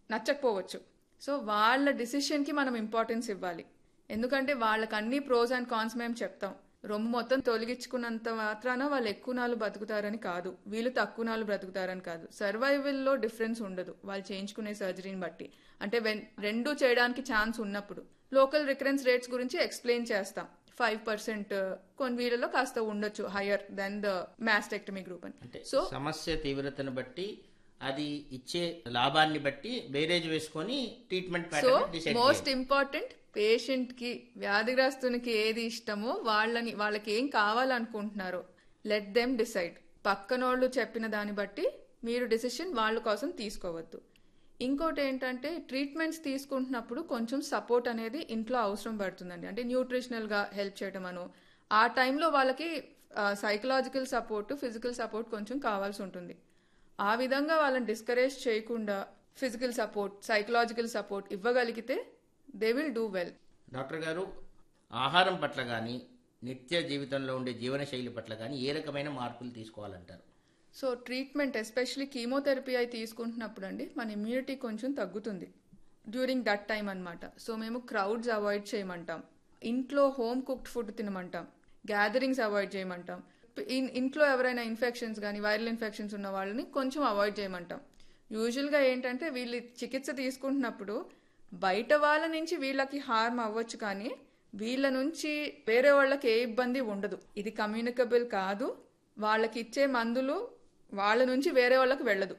నచ్చకపోవచ్చు సో వాళ్ళ డిసిషన్కి మనం ఇంపార్టెన్స్ ఇవ్వాలి ఎందుకంటే వాళ్ళకి అన్ని ప్రోస్ అండ్ కాన్స్ మేము చెప్తాం రొమ్ము మొత్తం తొలగించుకున్నంత మాత్రాన వాళ్ళు ఎక్కువ నాళ్ళు బతుకుతారని కాదు వీళ్ళు తక్కువ నాళ్ళు బ్రతుకుతారని కాదు సర్వైవల్లో డిఫరెన్స్ ఉండదు వాళ్ళు చేయించుకునే సర్జరీని బట్టి అంటే వెన్ రెండు చేయడానికి ఛాన్స్ ఉన్నప్పుడు లోకల్ రికరెన్స్ రేట్స్ గురించి ఎక్స్ప్లెయిన్ చేస్తాం ఫైవ్ పర్సెంట్ కొన్ని వీళ్ళలో కాస్త ఉండొచ్చు higher than the mastectomy group అని అంటే సో సమస్య తీవ్రతను బట్టి అది ఇచ్చే లాభాన్ని బట్టి బేరేజ్ వేసుకొని treatment so pattern decide most important patient కి వ్యాధిగ్రస్తునికి ఏది ఇష్టమో వాళ్ళని వాళ్ళకి ఏం కావాలనుకుంటున్నారో లెట్ దెమ్ డిసైడ్ పక్కనోళ్ళు చెప్పిన దాన్ని బట్టి మీరు డిసిషన్ వాళ్ళ కోసం తీసుకోవద్దు ఇంకోటి ఏంటంటే ట్రీట్మెంట్స్ తీసుకుంటున్నప్పుడు కొంచెం సపోర్ట్ అనేది ఇంట్లో అవసరం పడుతుందండి అంటే న్యూట్రిషనల్ గా హెల్ప్ చేయడం అను ఆ టైంలో వాళ్ళకి సైకలాజికల్ సపోర్ట్ ఫిజికల్ సపోర్ట్ కొంచెం కావాల్సి ఉంటుంది ఆ విధంగా వాళ్ళని డిస్కరేజ్ చేయకుండా ఫిజికల్ సపోర్ట్ సైకలాజికల్ సపోర్ట్ ఇవ్వగలిగితే they will do well doctor గారు ఆహారం పట్ల కానీ నిత్య జీవితంలో ఉండే జీవనశైలి పట్ల కానీ ఏ రకమైన మార్పులు తీసుకోవాలంటారు సో ట్రీట్మెంట్ ఎస్పెషలీ కీమోథెరపీ అయి తీసుకుంటున్నప్పుడు అండి మన ఇమ్యూనిటీ కొంచెం తగ్గుతుంది డ్యూరింగ్ దట్ టైం అన్నమాట సో మేము క్రౌడ్స్ అవాయిడ్ చేయమంటాం ఇంట్లో హోమ్ కుక్డ్ ఫుడ్ తినమంటాం గ్యాదరింగ్స్ అవాయిడ్ చేయమంటాం ఇన్- ఇంట్లో ఎవరైనా ఇన్ఫెక్షన్స్ కానీ వైరల్ ఇన్ఫెక్షన్స్ ఉన్న వాళ్ళని కొంచెం అవాయిడ్ చేయమంటాం యూజువల్గా ఏంటంటే వీళ్ళు చికిత్స తీసుకుంటున్నప్పుడు బయట వాళ్ళ నుంచి వీళ్ళకి హార్మ్ అవ్వచ్చు కానీ వీళ్ళ నుంచి వేరే వాళ్ళకి ఏ ఇబ్బంది ఉండదు ఇది కమ్యూనికబుల్ కాదు వాళ్ళకి ఇచ్చే మందులు వాళ్ళ నుంచి వేరే వాళ్ళకి వెళ్ళదు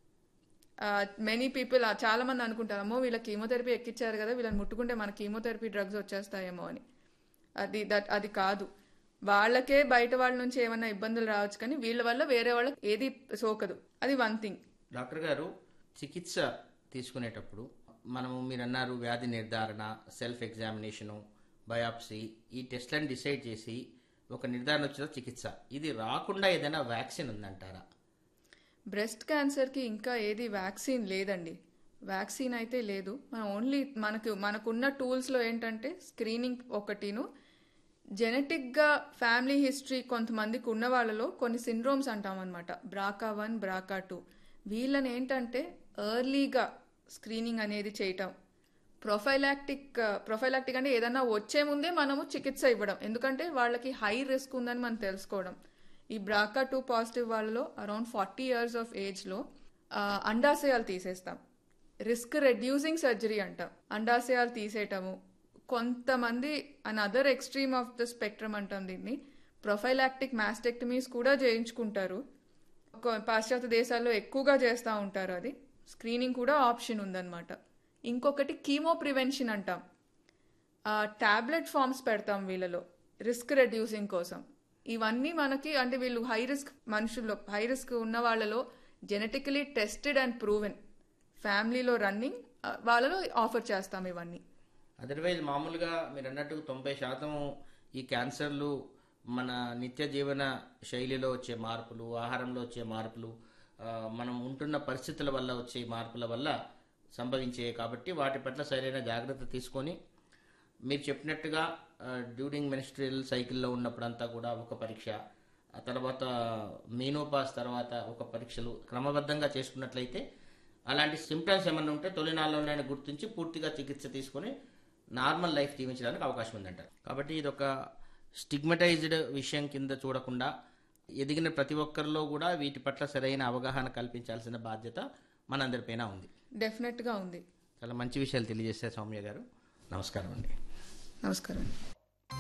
మెనీ పీపుల్ చాలా మంది అనుకుంటారు అమ్మో వీళ్ళ కీమోథెరపీ ఎక్కిచ్చారు కదా వీళ్ళని ముట్టుకుంటే మన కీమోథెరపీ డ్రగ్స్ వచ్చేస్తాయేమో అని అది దట్ అది కాదు వాళ్ళకే బయట వాళ్ళ నుంచి ఏమైనా ఇబ్బందులు రావచ్చు కానీ వీళ్ళ వల్ల వేరే వాళ్ళకి ఏది సోకదు అది వన్ థింగ్ డాక్టర్ గారు చికిత్స తీసుకునేటప్పుడు మనము మీరు అన్నారు వ్యాధి నిర్ధారణ సెల్ఫ్ ఎగ్జామినేషను బయాప్సీ ఈ టెస్ట్లను డిసైడ్ చేసి ఒక నిర్ధారణ వచ్చిన చికిత్స ఇది రాకుండా ఏదైనా వ్యాక్సిన్ ఉందంటారా బ్రెస్ట్ క్యాన్సర్కి ఇంకా ఏది వ్యాక్సిన్ లేదండి వ్యాక్సిన్ అయితే లేదు మనం ఓన్లీ మనకు మనకున్న టూల్స్లో ఏంటంటే స్క్రీనింగ్ ఒకటిను జెనెటిక్గా ఫ్యామిలీ హిస్టరీ కొంతమందికి ఉన్న వాళ్ళలో కొన్ని సిండ్రోమ్స్ అంటాం అనమాట బ్రాకా వన్ బ్రాకా టూ వీళ్ళని ఏంటంటే ఎర్లీగా స్క్రీనింగ్ అనేది చేయటం ప్రొఫైలాక్టిక్ ప్రొఫైలాక్టిక్ అంటే ఏదన్నా వచ్చే ముందే మనము చికిత్స ఇవ్వడం ఎందుకంటే వాళ్ళకి హై రిస్క్ ఉందని మనం తెలుసుకోవడం ఈ బ్రాకా టూ పాజిటివ్ వాళ్ళలో అరౌండ్ ఫార్టీ ఇయర్స్ ఆఫ్ ఏజ్లో అండాశయాలు తీసేస్తాం రిస్క్ రెడ్యూసింగ్ సర్జరీ అంటాం అండాశయాలు తీసేయటము కొంతమంది on other extreme of the spectrum అంటాం దీన్ని ప్రొఫైలాక్టిక్ మాస్టెక్టమీస్ కూడా చేయించుకుంటారు కొ- పాశ్చాత్య దేశాల్లో ఎక్కువగా చేస్తూ ఉంటారు అది స్క్రీనింగ్ కూడా ఆప్షన్ ఉందన్నమాట ఇంకొకటి కీమో ప్రివెన్షన్ అంటాం టాబ్లెట్ ఫామ్స్ పెడతాం వీళ్ళలో రిస్క్ రెడ్యూసింగ్ కోసం ఇవన్నీ మనకి అంటే వీళ్ళు హై రిస్క్ మనుషుల్లో హై రిస్క్ ఉన్న వాళ్ళలో జెనెటికలీ టెస్టెడ్ అండ్ ప్రూవెన్ ఫ్యామిలీలో రన్నింగ్ వాళ్ళలో ఆఫర్ చేస్తాం ఇవన్నీ అదర్వైజ్ మామూలుగా మీరు అన్నట్టు తొంభై శాతం ఈ క్యాన్సర్లు మన నిత్య జీవన శైలిలో వచ్చే మార్పులు ఆహారంలో వచ్చే మార్పులు ఆ, మనం ఉంటున్న పరిస్థితుల వల్ల వచ్చే మార్పుల వల్ల సంభవించే కాబట్టి వాటి పట్ల సరైన జాగ్రత్త తీసుకొని మీరు చెప్పినట్టుగా డ్యూరింగ్ మెనిస్ట్రియల్ సైకిల్లో ఉన్నప్పుడంతా కూడా ఒక పరీక్ష ఆ తర్వాత మీనోపాస్ తర్వాత ఒక పరీక్షలు క్రమబద్ధంగా చేసుకున్నట్లయితే అలాంటి సిమ్టమ్స్ ఏమైనా ఉంటే తొలినాళ్ళలోనే గుర్తించి పూర్తిగా చికిత్స తీసుకొని నార్మల్ లైఫ్ జీవించడానికి అవకాశం ఉందంటారు కాబట్టి ఇది ఒక స్టిగ్మటైజ్డ్ విషయం కింద చూడకుండా ఎదిగిన ప్రతి ఒక్కరిలో కూడా వీటి పట్ల సరైన అవగాహన కల్పించాల్సిన బాధ్యత మనందరిపైన ఉంది డెఫినెట్గా ఉంది చాలా మంచి విషయాలు తెలియజేశారు సౌమ్య గారు నమస్కారం అండి నమస్కారం